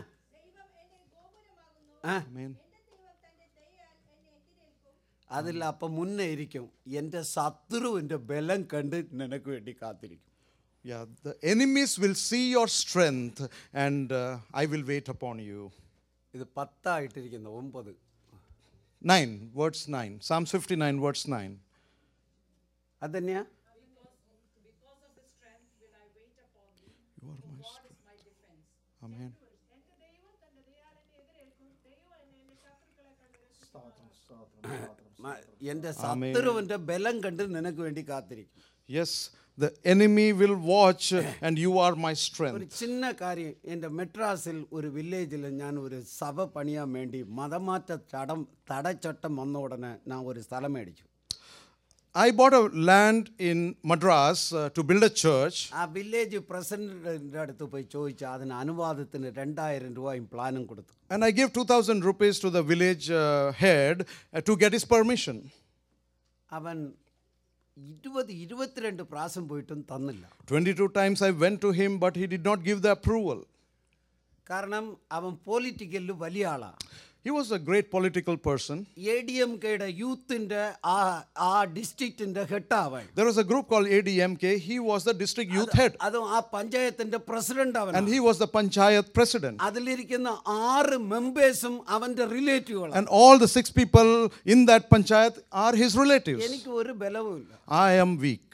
ആ? Amen. അതിൽ അപ്പം മുന്നേ ഇരിക്കും എൻ്റെ ശത്രുവിൻ്റെ ബലം കണ്ട് നിനക്ക് വേണ്ടി കാത്തിരിക്കും Yeah, the enemies will see your strength and uh, I will wait upon you. ഇത് പത്തായിട്ടിരിക്കുന്നു ഒമ്പത് 9, verse 9. Psalms 59, verse 9. അതന്നെയാ You are my strength. Amen. മ- എൻ്റെ ശത്രുവിൻ്റെ ബലം കണ്ട് നിനക്ക് വേണ്ടി കാത്തിരിക്കും Yes, the enemy will watch and you are my ഒരു strength. ചിന്ന കാര്യം എൻ്റെ മെട്രാസിൽ ഒരു വില്ലേജിൽ ഞാൻ ഒരു സഭ പണിയാൻ വേണ്ടി മതമാറ്റ ചടം തടച്ചട്ടം വന്ന ഉടനെ ഞാൻ ഒരു സ്ഥലം മേടിച്ചു I bought a land in Madras uh, to build a church. ആ വില്ലേജ് പ്രസിഡന്റിൻ്റെ അടുത്ത് പോയി ചോദിച്ചു അതിന് അനുവാദത്തിന് രണ്ടായിരം രൂപയും പ്ലാനും കൊടുത്തു And I gave 2000 rupees to the village uh, head uh, to get his permission. അവൻ ഇരുപത് ഇരുപത്തിരണ്ട് പ്രാവശ്യം പോയിട്ടും തന്നില്ല 22 times I went to him, but he did not give the approval. കാരണം അവൻ പൊളിറ്റിക്കലിൽ വലിയ ആളാണ് He was a great political person. A D M കെയുടെ യൂത്തിൻ്റെ ആ ആ ഡിസ്ട്രിക്റ്റിൻ്റെ ഹെഡാവൻ There was a group called ADMK. He was the district youth head, അതും ആ പഞ്ചായത്തിൻ്റെ പ്രസിഡന്റ് അവൻ and he was the panchayat president. അതിലിരിക്കുന്ന ആറ് മെമ്പേഴ്സും അവൻ്റെ റിലേറ്റീവുകളാണ് And all the six people in that panchayat are his relatives. എനിക്ക് ഒരു ബലവുമില്ല I am weak.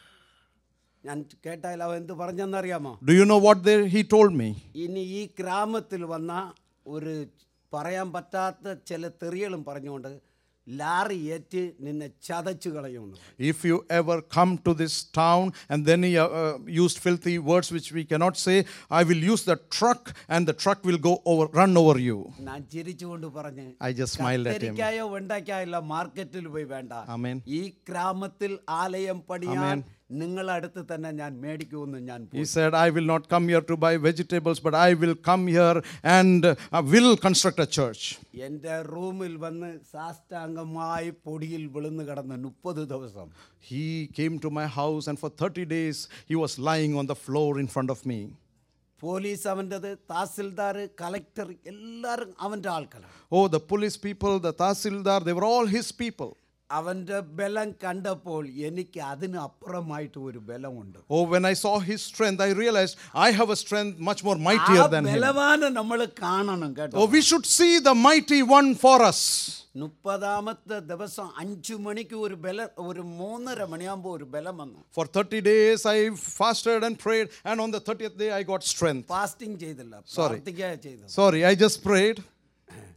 ഞാൻ കേട്ടാൽ അവൻ എന്ത് പറഞ്ഞെന്നറിയാമോ Do you know what they, he told me? ഇനി ഈ ഗ്രാമത്തിൽ വന്ന ഒരു പറയാൻ പറ്റാത്ത ചില തെറികളും പറഞ്ഞുകൊണ്ട് ലാറി ഏറ്റ് നിന്നെ ചതച്ചു കളയുമെന്ന് If you ever come to this town, and then he uh, uh, used filthy words which we cannot say, I will use the truck, and the truck will go over, run over you. ഞാൻ ചിരിച്ചുകൊണ്ട് പറഞ്ഞ് I just smiled at him. കക്കരിക്കായോ വെണ്ടയ്ക്കായല്ല മാർക്കറ്റിൽ പോയി വേണ്ട Amen. ഈ ഗ്രാമത്തിൽ ആലയം പണിയാൻ നിങ്ങളടുത്ത് തന്നെ ഞാൻ മേടിക്കുമെന്ന് ഞാൻ He said, I will not come here to buy vegetables, but I will come here and uh, will construct a church. എൻ്റെ റൂമിൽ വന്ന് സാഷ്ടാംഗമായി പൊടിയിൽ വിളുന്ന് കിടന്ന് മുപ്പത് ദിവസം He came to my house, and for 30 days he was lying on the floor in front of me. Police അവൻ്റെത് തഹസിൽദാർ collector എല്ലാവരും അവൻ്റെ ആൾക്കാരാണ് Oh, the police people, the Tahsildar, they were all his people. അവൻ്റെ ബലം കണ്ടപ്പോൾ എനിക്ക് അതിന് അപ്പുറമായിട്ട് ഒരു ബലമുണ്ട് Oh, when I saw his strength, I realized I have a strength much more ആ mightier than him. ബലവാനെ നമ്മൾ കാണണം കേട്ടോ Oh, we should see the mighty one for us. മുപ്പതാമത്തെ ദിവസം അഞ്ചു മണിക്ക് ഒരു ബല ഒരു മൂന്നര മണിയാകുമ്പോൾ ഒരു ബലം വന്നു For 30 days, I fasted and prayed, and on the 30th day, I got strength. Fasting ചെയ്തില്ല Sorry. പ്രാർത്ഥിക്കുക ചെയ്തത് Sorry, I just prayed.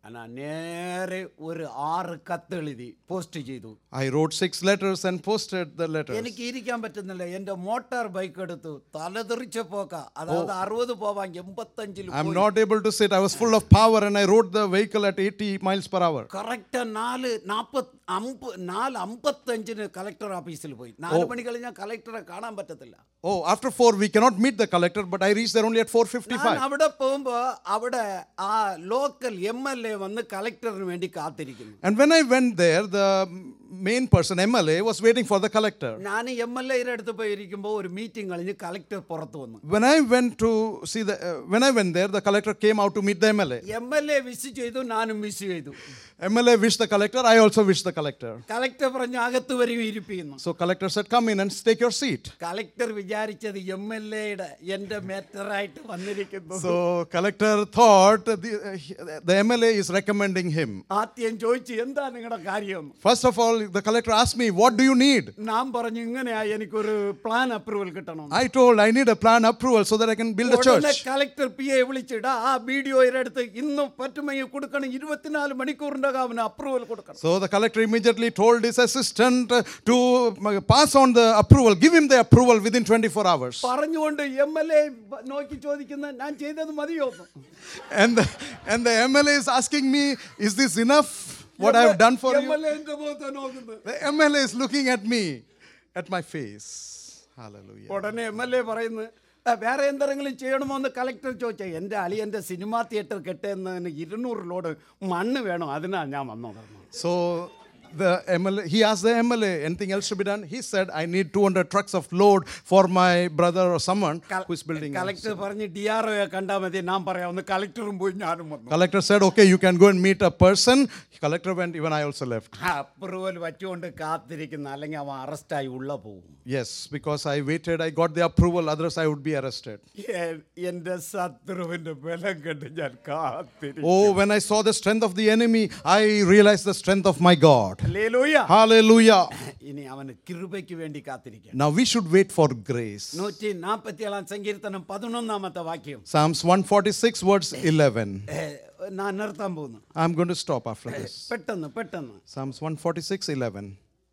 അനാ നേരെ ഒരു ആറ് കത്തെഴുതി പോസ്റ്റ് ചെയ്തു I wrote six letters and posted the letters. എനിക്ക് ഇരിക്കാൻ പറ്റുന്നില്ല എൻ്റെ മോട്ടോർ ബൈക്ക് എടുത്തു തലതെറിച്ച പോക്ക അതായത് അറുപത് പോവാൻ എൺപത്തഞ്ചിൽ I'm not able to sit. I was full of power and I rode the vehicle at 80 miles per hour. Correct നാല് നാൽപ്പത് അമ്പ നാല് അമ്പത്തഞ്ചിന് കളക്ടർ ഓഫീസിൽ പോയി നാല് മണി കഴിഞ്ഞാൽ കളക്ടറെ കാണാൻ പറ്റത്തില്ല Oh, after 4 we cannot meet the collector, but I reached there only at 4:55. ഞാൻ അവിടെ പോകുമ്പോ അവിടെ ആ ലോക്കൽ എം എൽ എ വന്ന് കളക്ടറിന് വേണ്ടി കാത്തിരിക്കുന്നു And when I went there, the main person, MLA, was waiting for the collector. ഞാൻ M L എയുടെ അടുത്ത് പോയി ഇരിക്കുമ്പോൾ ഒരു മീറ്റിംഗ് കഴിഞ്ഞ് കളക്ടർ പുറത്ത് വന്നു When I went to see the, uh, when I went there, the collector came out to meet the MLA. M L A wish ചെയ്തു ഞാനും വിഷ് ചെയ്തു MLA wished the collector, I also wished the collector. Collector പറഞ്ഞു അകത്ത് വരും ഇരിപ്പിക്കുന്നു So collector said, come in and take your seat. Collector വിചാരിച്ചത് M L എയുടെ എന്റെ മേറ്ററായിട്ട് വന്നിരിക്കുന്നു So collector thought the, uh, the MLA is recommending him. ആദ്യം ചോദിച്ചു എന്താ നിങ്ങളുടെ കാര്യം First of all, the collector asked me, what do you need? ഞാൻ പറഞ്ഞു ഇങ്ങനെയാ എനിക്കൊരു പ്ലാൻ അപ്രൂവൽ കിട്ടണം I told I need a plan approval so that I can build a ഉടനെ church. കളക്ടർ പി എ വിളിച്ചിടാ ആ വീഡിയോയുടെ അടുത്ത് ഇന്ന് പറ്റുമെങ്കിൽ കൊടുക്കണം ഇരുപത്തിനാല് മണിക്കൂറിന്റെ അവന് അപ്രൂവൽ കൊടുക്കണം So the collector immediately told his assistant uh, to uh, pass on the approval, give him the approval within 24 hours. പറഞ്ഞുകൊണ്ട് എം എൽ എ നോക്കി ചോദിക്കുന്ന ഞാൻ ചെയ്തത് മതിയോ എന്ന്. And the, and the MLA is asking me, is this enough? What I have done for you? MLA ന്റെ മുഖത്താ നോക്കുന്നത്. The MLA is looking at me, at my face. Hallelujah. ഉടനെ M L A പറയുന്നു "ആ, വേറെ എന്തെങ്കിലും ചെയ്യണമോ എന്ന് collector ചോദിച്ചാൽ എൻ്റെ അളിയൻ്റെ സിനിമാ തിയേറ്റർ കെട്ടുന്നതിന് ഇരുന്നൂറ് ലോഡ് മണ്ണ് വേണം അതിനാ ഞാൻ വന്നത് So the MLA, he asked the MLA, anything else to be done? He said, I need 200 trucks of load for my brother or someone who is building. a collector പറഞ്ഞ് D R O കണ്ടാൽ മതി ഞാൻ പറയാം കളക്ടറും പോയി ഞാനും വന്നു Collector said, okay, you can go and meet a person. Collector went, even I also left. Approval പറ്റുകൊണ്ട് കാത്തിരിക്കുന്ന അല്ലെങ്കിൽ അവൻ അറസ്റ്റായി ഉള്ള പോകും Yes, because I waited, I got the approval, otherwise I would be arrested. എ- എൻ്റെ ശത്രുവിൻ്റെ ബലം കണ്ട് ഞാൻ കാത്തിരിക്കും Oh, when I saw the strength of the enemy, I realized the strength of my God. ഹല്ലേലൂയ. Hallelujah. ഇനി അവന് കൃപയ്ക്ക് വേണ്ടി കാത്തിരിക്കണം Now we should wait for grace. നൂറ്റി നാൽപ്പത്തിയേഴാം സങ്കീർത്തനം പതിനൊന്നാമത്തെ വാക്യം Psalms 146, verse 11. ഏ, ഞാൻ നിർത്താൻ പോകുന്നു I'm going to stop after this. പെട്ടെന്ന് പെട്ടെന്ന് Psalms 146, 11.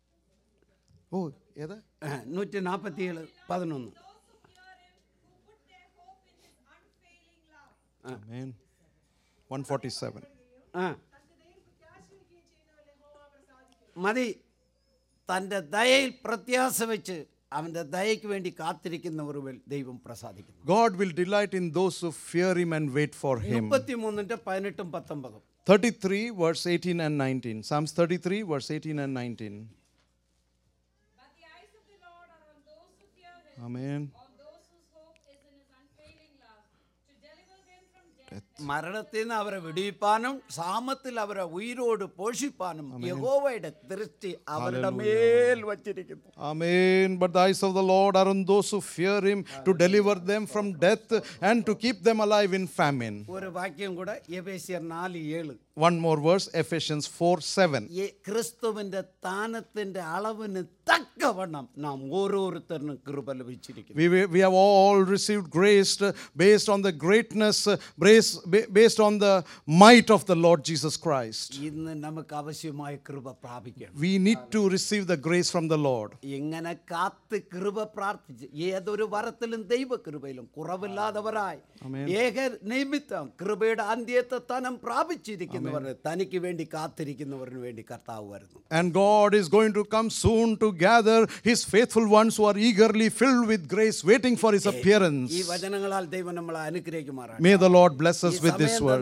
Oh, yeah. ഏ, നൂറ്റി നാൽപ്പത്തിയേഴ് പതിനൊന്ന് Amen. 147. ആ മതി തൻ്റെ ദയയിൽ പ്രത്യാശ വെച്ച് അവൻ്റെ ദയയ്ക്ക് വേണ്ടി കാത്തിരിക്കുന്നവർ മേൽ ദൈവം പ്രസാദിക്കുന്നു God will delight in those who fear him and wait for him. മുപ്പത്തി മൂന്നിൻ്റെ പതിനെട്ടും പത്തൊമ്പതും 33, verse 18 and 19. Psalms 33, verse 18 and 19. But the eyes of the Lord are on those who fear him, Amen. on those whose hope is in his unfailing love, to deliver them from death. മരണത്തിൽ നിന്ന് അവരെ വിടിയിപ്പാനും സാമത്തിൽ അവരെ ഉയിരോട് പോഷിപ്പാനും യഹോവയുടെ ദൃഷ്ടി അവരുടെ മേൽ വച്ചിരിക്കുന്നു Amen. But the eyes of the Lord are on those who fear him to deliver them from death and to keep them alive in famine. ഒരു വാക്യം കൂടെ എബേസിയർ നാല് ഏഴ് One more verse, Ephesians 4 7. ഈ ക്രിസ്തുവിന്റെ സ്ഥാനത്തിന്റെ അളവിന് തക്കവണ്ണം നാം ഓരോരുത്തരിനും കൃപ ലഭിച്ചിരിക്കുന്നു We, we, we have all received grace uh, based on the greatness, uh, grace, ba- based on the might of the Lord Jesus Christ. ഇന്ന് നമുക്ക് ആവശ്യമായ കൃപ പ്രാപിക്കണം We need to receive the grace from the Lord. ഇങ്ങനെ കാത്ത് കൃപ പ്രാർത്ഥിച്ച് ഏതൊരു വരത്തിലും ദൈവകൃപയിലും കുറവില്ലാത്തവരായി ഏക നിമിത്തം കൃപയുടെ അന്ത്യത്തെ തനം പ്രാപിച്ചിരിക്കുന്നവർ തനിക്ക് വേണ്ടി കാത്തിരിക്കുന്നവരിന് വേണ്ടി കർത്താവ് വരുന്നു And God is going to come soon to gather His faithful ones who are eagerly filled with grace, waiting for His appearance. ഈ വചനങ്ങളാൽ ദൈവം നമ്മളെ അനുഗ്രഹിക്കുമാറാണ് May the Lord bless us ഈ with this സമയം word.